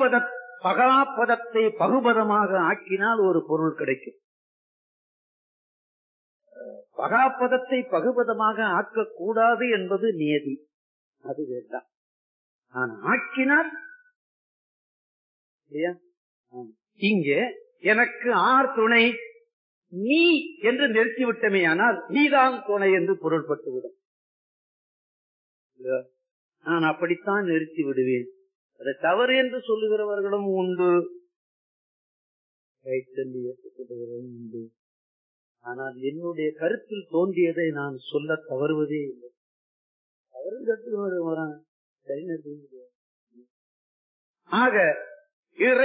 பகுபத பகலாப்பதத்தை பகுபதமாக ஆக்கினால் ஒரு பொருள் கிடைக்கும் பகாப்பதத்தை பகுபதமாக ஆக்கக்கூடாது என்பது நியதி அது வேண்டாம் நான் ஆக்கினால் இல்லையா? ஆம். இங்கே எனக்கு ஆர் துணை நீ என்று நிறுத்திவிட்டமே ஆனால் நீதான் துணை என்று பொருள்பட்டுவிடும் இல்லையா? நான் அப்படித்தான் நிறுத்தி விடுவேன் அதை தவறு என்று சொல்லுகிறவர்களும் உண்டு கைத்தள்ளி ஏற்றுக்கொள்கிறவர்களும் உண்டு ஆனால் என்னுடைய கருத்தில் தோன்றியதை நான் சொல்ல தவறுவதே இல்லை தவறு கட்டு வரான் ஆக இறை